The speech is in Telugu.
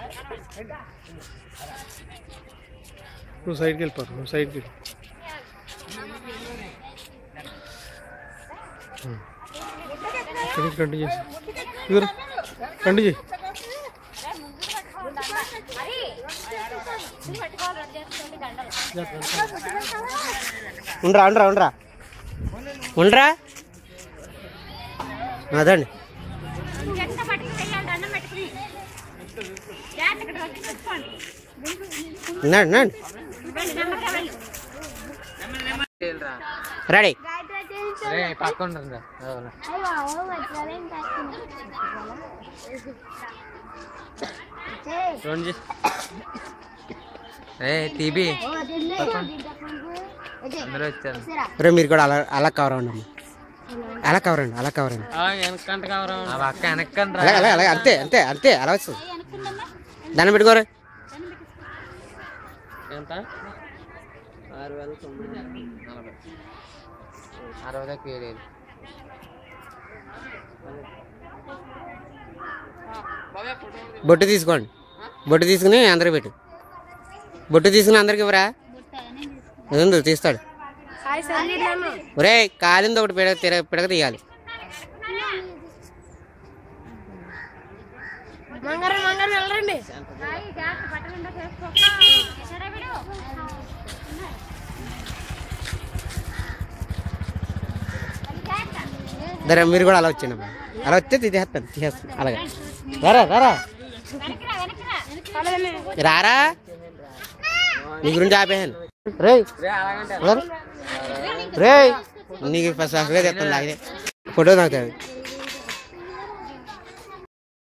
నువ్వు సైడ్కి వెళ్ళిపోరు నువ్వు సైడ్కి వెళ్ళి కంటిన్యూ చేసి ఇదిగో కంటిన్యూ చేయి ఉండరా ఉండరా ఉండరా ఉండరా అదండి ఉన్నాడు ఉన్నాడు రెడీ పక్కన రెండు ఏ టీబీ అందరూ వచ్చారు రే మీరు కూడా అలా అలా కవర్ అవ్వండి అలా కవర్ అండి అలా కవర్ అండి వెనకంట కవరా ఆ పక్క వెనక్కండి అలాగే అలాగే అలాగే అంతే అంతే అంతే అలా వస్తుంది దండం పెట్టుకోరు ఎంత ఆరు వేల తొమ్మిది నలభై అరవై దాకా వేయలేదు బొట్టు తీసుకోండి బొట్టు తీసుకుని అందరికి పెట్టు బొట్టు తీసుకుని అందరికి ఇవ్వరా ఉంది తీస్తాడు ఒరే కాలింది ఒకటి పిడక తిరగ పిడక తీయాలి దరే మీరు కూడా అలా వచ్చండి అమ్మా అలా వస్తే తీసేస్తాను తీసేస్తాను అలాగే రారా రారా రారా నీ గురించి ఆపేసాను రే రే నీకు ఫస్ట్ అసలే చెప్తాను లాగే ఫోటో నాకు తేవాలి.